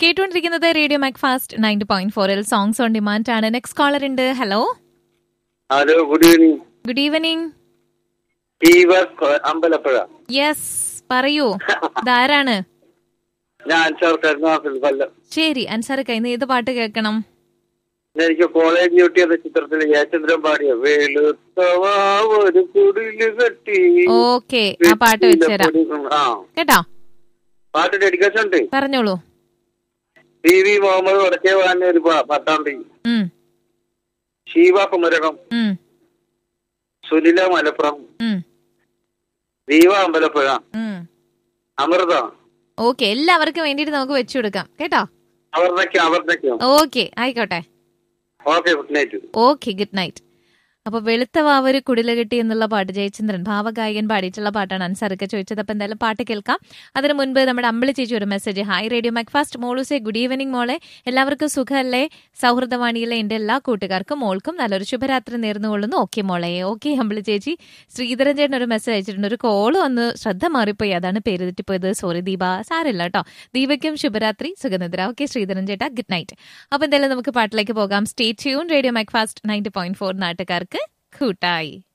കേട്ടുകൊണ്ടിരിക്കുന്നത് radio Macfast ninety point ഫോറിൽ songs on demand ആണ് നെക്സ്റ്റ് കോളർ ഉണ്ട് hello hello good evening good evening ടീവർ അമ്പലപ്പുഴ യെസ് പറയൂ ഇതാരാണ് ഞാൻ അൻസാർ കരുണാസിൽ കൊല്ലം ശരി അൻസാർ കൈന്ന് ഏത് പാട്ട് കേൾക്കണം എനിക്ക് കോളേജ് ഡ്യൂട്ടി എന്ന ചിത്രത്തിൽ ജയചന്ദ്രൻ പാടിയ വെളുത്തവാ ഒരു കുടില് കെട്ടി ഓക്കെ ആ പാട്ട് വെച്ചുതരാം ആ കേട്ടോ പാട്ട് ഡെഡിക്കേഷൻ ഉണ്ട് പറഞ്ഞോളൂ ടി വി മുഹമ്മദ് വടക്കേ വാങ്ങി ഒരു പ- പട്ടാമ്പി ഉം ശീവ കുമരകം ഉം സുനില മലപ്പുറം ഉം ദീപ അമ്പലപ്പുഴ ഉം അമൃത ഓക്കെ എല്ലാവർക്കും വേണ്ടിയിട്ട് നമുക്ക് വെച്ചു കൊടുക്കാം കേട്ടോ അവർണയ്ക്കും അവർണയ്ക്കും ഓക്കെ ആയിക്കോട്ടെ okay good night okay good night അപ്പൊ വെളുത്ത വാവര് കുടില കെട്ടി എന്നുള്ള പാട്ട് ജയചന്ദ്രൻ ഭാവഗായകൻ പാടിയിട്ടുള്ള പാട്ടാണ് അൻസാറൊക്കെ ചോദിച്ചത് അപ്പൊ എന്തായാലും പാട്ട് കേൾക്കാം അതിനു മുൻപ് നമ്മുടെ അമ്പിളി ചേച്ചി ഒരു മെസ്സേജ് ഹായ് റേഡിയോ മാക്ഫാസ്റ്റ് മോളൂസെ ഗുഡ് ഈവനിങ് മോളെ എല്ലാവർക്കും സുഖമല്ലേ സൗഹൃദവാണിയിലെ എന്റെ എല്ലാ കൂട്ടുകാർക്കും മോൾക്കും നല്ലൊരു ശുഭരാത്രി നേർന്നുകൊള്ളുന്നു ഓക്കെ മോളെ ഓക്കെ അമ്പിളി ചേച്ചി ശ്രീധരൻ ചേട്ടൻ ഒരു മെസ്സേജ് അയച്ചിട്ടുണ്ട് ഒരു കോള് വന്ന് ശ്രദ്ധ മാറിപ്പോയി അതാണ് പേര് തെറ്റിപ്പോയത് സോറി ദീപ സാരമില്ല കേട്ടോ ദീപയ്ക്കും ശുഭരാത്രി സുഖനിദ്ര ഓക്കെ ശ്രീധരൻ ചേട്ടാ ഗുഡ് നൈറ്റ് അപ്പൊ എന്തായാലും നമുക്ക് പാട്ടിലേക്ക് പോകാം stay tune radio Macfast ninety point four നാട്ടുകാർക്ക് കൂട്ടായി